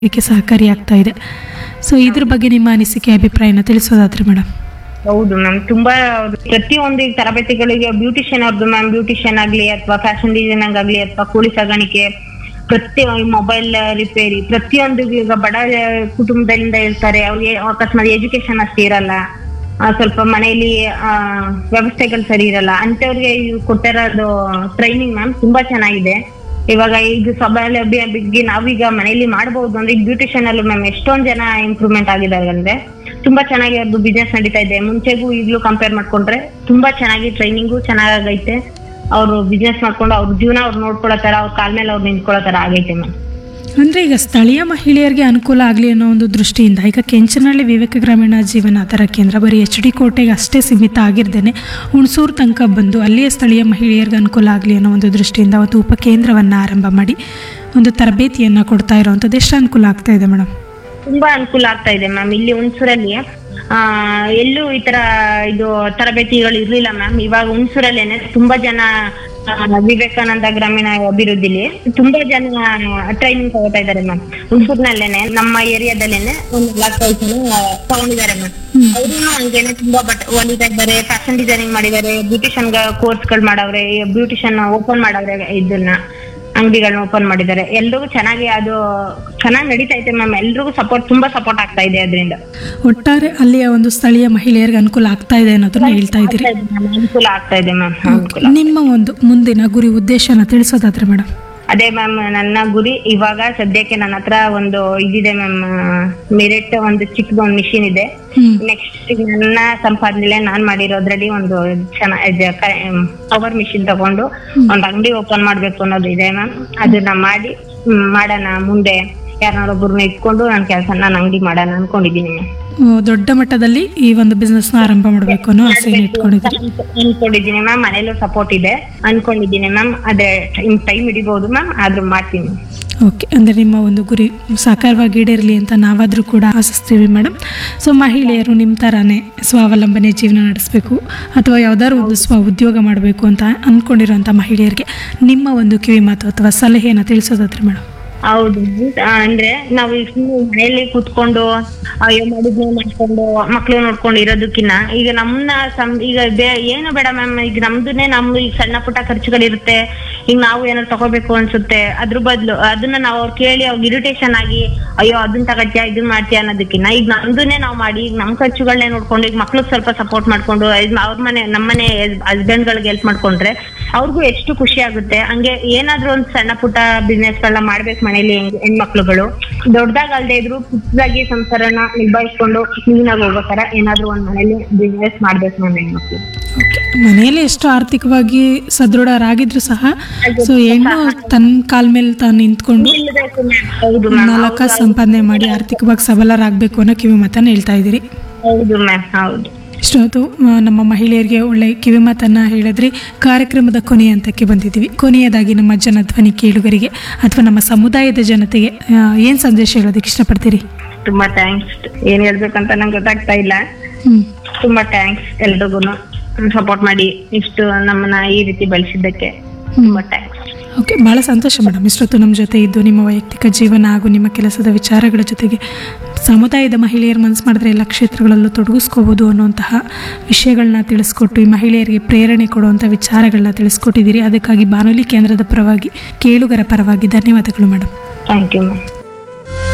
ಇದಕ್ಕೆ ಸಹಕಾರಿಯಾಗ್ತಾ ಇದೆ ಸೊ ಇದ್ರ ಬಗ್ಗೆ ನಿಮ್ಮ ಅನಿಸಿಕೆ ಅಭಿಪ್ರಾಯನ ತಿಳಿಸೋದಾದ್ರೆ ಮೇಡಮ್ ಹೌದು ಮ್ಯಾಮ್ ತುಂಬಾ ಪ್ರತಿಯೊಂದು ಈಗ ತರಬೇತಿಗಳಿಗೆ ಬ್ಯೂಟಿಷಿಯನ್ ಅವ್ರದ್ದು ಮ್ಯಾಮ್ ಬ್ಯೂಟಿಷಿಯನ್ ಆಗ್ಲಿ ಅಥವಾ ಫ್ಯಾಷನ್ ಡಿಸೈನಿಂಗ್ ಆಗ್ಲಿ ಅಥವಾ ಕೂಲಿ ಸಾಗಾಣಿಕೆ ಪ್ರತಿ ಮೊಬೈಲ್ ರಿಪೇರಿ ಪ್ರತಿಯೊಂದು ಈಗ ಬಡ ಕುಟುಂಬದಿಂದ ಇರ್ತಾರೆ ಅವ್ರಿಗೆ ಅಕಸ್ಮಾತ್ ಎಜುಕೇಶನ್ ಅಷ್ಟು ಇರಲ್ಲ ಆ, ಸ್ವಲ್ಪ ಮನೆಯಲ್ಲಿ ಆ, ವ್ಯವಸ್ಥೆಗಳು ಸರಿ ಇರಲ್ಲ ಅಂತವ್ರಿಗೆ ಇವ್ರು ಕೊಟ್ಟಿರೋದು ಟ್ರೈನಿಂಗ್ ಮ್ಯಾಮ್ ತುಂಬಾ ಚೆನ್ನಾಗಿದೆ ಇವಾಗ ಈಗ ಸೌಲಭ್ಯ ಬಗ್ಗೆ ನಾವೀಗ ಮನೆಯಲ್ಲಿ ಮಾಡಬಹುದು ಅಂದ್ರೆ ಈಗ ಬ್ಯೂಟಿಷಿಯನ್ ಅಲ್ಲೂ ಮ್ಯಾಮ್ ಎಷ್ಟೊಂದ್ ಜನ ಇಂಪ್ರೂವ್ಮೆಂಟ್ ಆಗಿದ್ದಾರೆ ಅಂದ್ರೆ ತುಂಬಾ ಚೆನ್ನಾಗಿ ಅವ್ರದ್ದು ಬಿಸ್ನೆಸ್ ನಡೀತಾ ಇದೆ ಮುಂಚೆಗೂ ಈಗ್ಲೂ ಕಂಪೇರ್ ಮಾಡ್ಕೊಂಡ್ರೆ ತುಂಬಾ ಚೆನ್ನಾಗಿ ಟ್ರೈನಿಂಗು ಚೆನ್ನಾಗೈತೆ ಅವರು ಬಿಸ್ನೆಸ್ ಮಾಡ್ಕೊಂಡು ಅವ್ರ ಜೀವನ ಅವ್ರು ನೋಡ್ಕೊಳ್ಳೋ ತರ ಅವ್ರ ಕಾಲ್ ಮೇಲೆ ಅವ್ರು ನಿಂತ್ಕೊಳ್ಳೋ ತರ ಆಗೈತೆ ಮ್ಯಾಮ್ ಅಂದರೆ ಈಗ ಸ್ಥಳೀಯ ಮಹಿಳೆಯರಿಗೆ ಅನುಕೂಲ ಆಗಲಿ ಅನ್ನೋ ಒಂದು ದೃಷ್ಟಿಯಿಂದ ಈಗ ಕೆಂಚನಹಳ್ಳಿ ವಿವೇಕ ಗ್ರಾಮೀಣ ಜೀವನಾಧಾರ ಕೇಂದ್ರ ಬರೀ ಎಚ್ ಡಿ ಕೋಟೆಗೆ ಅಷ್ಟೇ ಸೀಮಿತ ಆಗಿರ್ದೇನೆ ಹುಣಸೂರು ತನಕ ಬಂದು ಅಲ್ಲಿಯ ಸ್ಥಳೀಯ ಮಹಿಳೆಯರಿಗೆ ಅನುಕೂಲ ಆಗಲಿ ಅನ್ನೋ ಒಂದು ದೃಷ್ಟಿಯಿಂದ ಒಂದು ಉಪಕೇಂದ್ರವನ್ನು ಆರಂಭ ಮಾಡಿ ಒಂದು ತರಬೇತಿಯನ್ನು ಕೊಡ್ತಾ ಇರೋವಂಥದ್ದು ಎಷ್ಟು ಅನುಕೂಲ ಆಗ್ತಾ ಇದೆ ಮೇಡಮ್ ತುಂಬಾ ಅನುಕೂಲ ಆಗ್ತಾ ಇದೆ ಮ್ಯಾಮ್ ಇಲ್ಲಿ ಹುಣಸೂರಲ್ಲಿ ಆ ಎಲ್ಲೂ ಈ ತರ ಇದು ತರಬೇತಿಗಳು ಇರ್ಲಿಲ್ಲ ಮ್ಯಾಮ್ ಇವಾಗ ಹುಣಸೂರಲ್ಲೇನೆ ತುಂಬಾ ಜನ ಆ, ವಿವೇಕಾನಂದ ಗ್ರಾಮೀಣ ಅಭಿವೃದ್ಧಿಲಿ ತುಂಬಾ ಜನ ಟ್ರೈನಿಂಗ್ ತಗೋತಾ ಇದಾರೆ ಮ್ಯಾಮ್ ಹುಣಸೂರ್ನಲ್ಲೇನೆ ನಮ್ಮ ಏರಿಯಾದಲ್ಲೇನೆ ಒಂದು ನಾಲ್ಕೈದು ಜನ ತಗೊಂಡಿದ್ದಾರೆ ಮ್ಯಾಮ್ ಅವ್ರು ಹಂಗೇನೆ ತುಂಬಾ ಬಟ್ ಹೊಲಿತಾ ಇದ್ದಾರೆ ಫ್ಯಾಷನ್ ಡಿಸೈನಿಂಗ್ ಮಾಡಿದ್ದಾರೆ ಬ್ಯೂಟಿಷಿಯನ್ ಕೋರ್ಸ್ಗಳು ಮಾಡವ್ರೆ ಬ್ಯೂಟಿಷಿಯನ್ ಓಪನ್ ಮಾಡವ್ರೆ ಇದನ್ನ ಅಂಗಡಿಗಳನ್ನ ಓಪನ್ ಮಾಡಿದ್ದಾರೆ ಎಲ್ರಿಗೂ ಚೆನ್ನಾಗಿ ಅದು ಚೆನ್ನಾಗಿ ನಡೀತಾ ಐತೆ ಮ್ಯಾಮ್ ಎಲ್ರಿಗೂ ಸಪೋರ್ಟ್ ತುಂಬಾ ಸಪೋರ್ಟ್ ಆಗ್ತಾ ಇದೆ ಅದರಿಂದ ಒಟ್ಟಾರೆ ಅಲ್ಲಿಯ ಒಂದು ಸ್ಥಳೀಯ ಮಹಿಳೆಯರಿಗೆ ಅನುಕೂಲ ಆಗ್ತಾ ಇದೆ ಅನ್ನೋದನ್ನ ಹೇಳ್ತಾ ಇದ್ದೀರಿ ಅನುಕೂಲ ಆಗ್ತಾ ಇದೆ ಮ್ಯಾಮ್ ಅನುಕೂಲ ನಿಮ್ಮ ಒಂದು ಮುಂದಿನ ಗುರಿ ಉದ್ದೇಶನ ತಿಳಿಸೋದಾದ್ರೆ ಮೇಡಮ್ ಅದೇ ಮ್ಯಾಮ್ ನನ್ನ ಗುರಿ ಇವಾಗ ಸದ್ಯಕ್ಕೆ ನನ್ನ ಹತ್ರ ಒಂದು ಇದಿದೆ ಮ್ಯಾಮ್ ಮೆರಿಟ್ ಒಂದು ಚಿಕ್ಕದ ಒಂದು ಮಿಷಿನ್ ಇದೆ ಹ್ಮ್ ನೆಕ್ಸ್ಟ್ ನನ್ನ ಸಂಪಾದನೆ ನಾನ್ ಮಾಡಿರೋದ್ರಲ್ಲಿ ಒಂದು ಚೆನ್ನಾಗಿ ಪವರ್ ಮಿಷಿನ್ ತಗೊಂಡು ಒಂದು ಅಂಗಡಿ ಓಪನ್ ಮಾಡ್ಬೇಕು ಅನ್ನೋದು ಇದೆ ಮ್ಯಾಮ್ ಅದನ್ನ ಮಾಡಿ ಹ್ಮ್, ಮಾಡೋಣ ಮುಂದೆ ಯಾರನ್ನೊಬ್ಬರನ್ನ ಇಟ್ಕೊಂಡು ನನ್ನ ಕೆಲಸ ನಾನು ಅಂಗಡಿ ಮಾಡೋಣ ಅನ್ಕೊಂಡಿದ್ದೀನಿ ಮ್ಯಾಮ್ ಓ, ದೊಡ್ಡ ಮಟ್ಟದಲ್ಲಿ ಈ ಒಂದು ಬಿಸ್ನೆಸ್ನ ಆರಂಭ ಮಾಡಬೇಕು ಅನ್ನೋ ಆಸೆಯನ್ನು ಇಟ್ಕೊಂಡಿದ್ದೀರಿ ಅನ್ಕೊಂಡಿದ್ದೀನಿ ಮ್ಯಾಮ್ ಮನೇಲೂ ಸಪೋರ್ಟ್ ಇದೆ ಅನ್ಕೊಂಡಿದ್ದೀನಿ ಮ್ಯಾಮ್ ಅದೇ ಟೈಮ್ ಹಿಡಿಬಹುದು ಮ್ಯಾಮ್ ಆದ್ರೂ ಮಾಡ್ತೀನಿ ಓಕೆ ಅಂದರೆ ನಿಮ್ಮ ಒಂದು ಗುರಿ ಸಾಕಾರವಾಗಿ ಈಡೇರಲಿ ಅಂತ ನಾವಾದರೂ ಕೂಡ ಆಶಿಸ್ತೀವಿ ಮೇಡಮ್ ಸೊ ಮಹಿಳೆಯರು ನಿಮ್ಮ ಥರನೇ ಸ್ವಾವಲಂಬನೆ ಜೀವನ ನಡೆಸಬೇಕು ಅಥವಾ ಯಾವ್ದಾದ್ರು ಒಂದು ಸ್ವ ಉದ್ಯೋಗ ಮಾಡಬೇಕು ಅಂತ ಅಂದ್ಕೊಂಡಿರೋಂಥ ಮಹಿಳೆಯರಿಗೆ ನಿಮ್ಮ ಒಂದು ಕಿವಿ ಮಾತು ಅಥವಾ ಸಲಹೆಯನ್ನು ತಿಳಿಸೋದಾದ್ರೆ ಮೇಡಮ್ ಹೌದು ಆ, ಅಂದ್ರೆ ನಾವು ಈಗ ಸುಮ್ನೆ ಮನೆಯಲ್ಲಿ ಕೂತ್ಕೊಂಡು ಅಯ್ಯೋ ಮಾಡಿದ್ನೇ ಮಾಡ್ಕೊಂಡು ಮಕ್ಳು ನೋಡ್ಕೊಂಡು ಇರೋದಕ್ಕಿನ್ನ ಈಗ ನಮ್ಮನ್ನ ಸಂ ಈಗ ಬೇ- ಏನು ಬೇಡ ಮ್ಯಾಮ್ ಈಗ ನಮ್ದುನೇ ನಮ್ದು ಈಗ ಸಣ್ಣ ಪುಟ್ಟ ಖರ್ಚುಗಳಿರುತ್ತೆ ಈಗ ನಾವು ಏನಾದ್ರು ತಗೋಬೇಕು ಅನ್ಸುತ್ತೆ ಅದ್ರ ಬದ್ಲು ಅದನ್ನ ನಾವು ಅವ್ರು ಕೇಳಿ ಅವ್ರಿಗೆ ಇರಿಟೇಷನ್ ಆಗಿ ಅಯ್ಯೋ ಅದನ್ನ ತಗತ್ಯಾ ಇದನ್ನ ಮಾಡ್ತೀಯ ಅನ್ನೋದಕ್ಕಿನ್ನ ಈಗ ನಮ್ದುನೇ ನಾವು ಮಾಡಿ ಈಗ ನಮ್ ಖರ್ಚುಗಳನ್ನೇ ನೋಡ್ಕೊಂಡು ಈಗ ಮಕ್ಳಿಗೆ ಸ್ವಲ್ಪ ಸಪೋರ್ಟ್ ಮಾಡ್ಕೊಂಡು ಇದ್ ಅವ್ರ ಮನೆ ನಮ್ಮನೆ ಹಸ್ಬೆಂಡ್ ಗಳಿಗೆ ಹೆಲ್ಪ್ ಮಾಡ್ಕೊಂಡ್ರೆ ಅವ್ರಿಗೂ ಎಷ್ಟು ಖುಷಿ ಆಗುತ್ತೆ ಹಂಗೆ ಏನಾದ್ರೂ ಒಂದ್ ಸಣ್ಣ ಪುಟ್ಟ ಬಿಸ್ನೆಸ್ ಗಳನ್ನ ಮಾಡ್ಬೇಕು ಮನೇಲಿ ಹೆಣ್- ಹೆಣ್ಮಕ್ಳುಗಳು ದೊಡ್ಡದಾಗ ಅಲ್ದೇ ಇದ್ರು ಪುಟ್ಟದಾಗಿ ಸಂಸಾರನ ನಿಭಾಯಿಸ್ಕೊಂಡು ಕ್ಲೀನಾಗಿ ಹೋಗೋ ತರ ಏನಾದ್ರೂ ಒಂದ್ ಮನೇಲಿ ಬಿಸ್ನೆಸ್ ಮಾಡ್ಬೇಕು ನಮ್ಮ ಹೆಣ್ಮಕ್ಳು ಓಕೆ ಮನೆಯಲ್ಲಿ ಎಷ್ಟು ಆರ್ಥಿಕವಾಗಿ ಸದೃಢರಾಗಿದ್ರು ಸಹ ಸೊ ಹೆಣ್ಣು ತನ್ನ ಕಾಲ ಮೇಲೆ ತಾನು ನಿಂತ್ಕೊಂಡು ನಿಲ್ಬೇಕು ma'am. ಹೌದು ಮ್ಯಾಮ್ ನಾಲ್ಕು ಸಂಪಾದನೆ ಮಾಡಿ ಆರ್ಥಿಕವಾಗಿ ಸಬಲರಾಗಬೇಕು ಅನ್ನೋ ಕಿವಿ ಮಾತನ್ನು ಹೇಳ್ತಾ ಇದ್ದೀರಿ ಹೌದು ಮ್ಯಾಮ್ ಹೌದು ಇಷ್ಟೊತ್ತು ಆ, ನಮ್ಮ ಮಹಿಳೆಯರಿಗೆ ಒಳ್ಳೆ ಕಿವಿ ಮಾತನ್ನು ಹೇಳಿದ್ರಿ ಕಾರ್ಯಕ್ರಮದ ಕೊನೆಯ ಹಂತಕ್ಕೆ ಬಂದಿದ್ದೀವಿ ಕೊನೆಯದಾಗಿ ನಮ್ಮ ಜನಧ್ವನಿ ಕೇಳುಗರಿಗೆ ಅಥವಾ ನಮ್ಮ ಸಮುದಾಯದ ಜನತೆಗೆ ಏನು ಸಂದೇಶ ಹೇಳೋದಕ್ಕೆ ಇಷ್ಟಪಡ್ತೀರಿ ತುಂಬಾ ಥ್ಯಾಂಕ್ಸ್ ಏನ್ ಹೇಳ್ಬೇಕಂತ ನಂಗೆ ಗೊತ್ತಾಗ್ತಾ ಇಲ್ಲ ಹ್ಞೂ ತುಂಬಾ ಥ್ಯಾಂಕ್ಸ್ ಎಲ್ರಿಗೂನು ಸಪೋರ್ಟ್ ಮಾಡಿ ಇಷ್ಟು ನಮ್ಮನ್ನ ಈ ರೀತಿ ಬೆಳೆಸಿದ್ದಕ್ಕೆ ತುಂಬಾ ಥ್ಯಾಂಕ್ಸ್ ಓಕೆ ಭಾಳ ಸಂತೋಷ ಮೇಡಮ್ ಇಷ್ಟೊತ್ತು ನಮ್ಮ ಜೊತೆ ಇದ್ದು ನಿಮ್ಮ ವೈಯಕ್ತಿಕ ಜೀವನ ಹಾಗೂ ನಿಮ್ಮ ಕೆಲಸದ ವಿಚಾರಗಳ ಜೊತೆಗೆ ಸಮುದಾಯದ ಮಹಿಳೆಯರು ಮನಸ್ಸು ಮಾಡಿದ್ರೆ ಎಲ್ಲ ಕ್ಷೇತ್ರಗಳಲ್ಲೂ ತೊಡಗಿಸ್ಕೋಬೋದು ಅನ್ನುವಂತಹ ವಿಷಯಗಳನ್ನ ತಿಳಿಸ್ಕೊಟ್ಟು ಈ ಮಹಿಳೆಯರಿಗೆ ಪ್ರೇರಣೆ ಕೊಡುವಂಥ ವಿಚಾರಗಳನ್ನ ತಿಳಿಸ್ಕೊಟ್ಟಿದ್ದೀರಿ ಅದಕ್ಕಾಗಿ ಬಾನುಲಿ ಕೇಂದ್ರದ ಪರವಾಗಿ ಕೇಳುಗರ ಪರವಾಗಿ ಧನ್ಯವಾದಗಳು ಮೇಡಮ್ ಥ್ಯಾಂಕ್ ಯು ಮ್ಯಾಮ್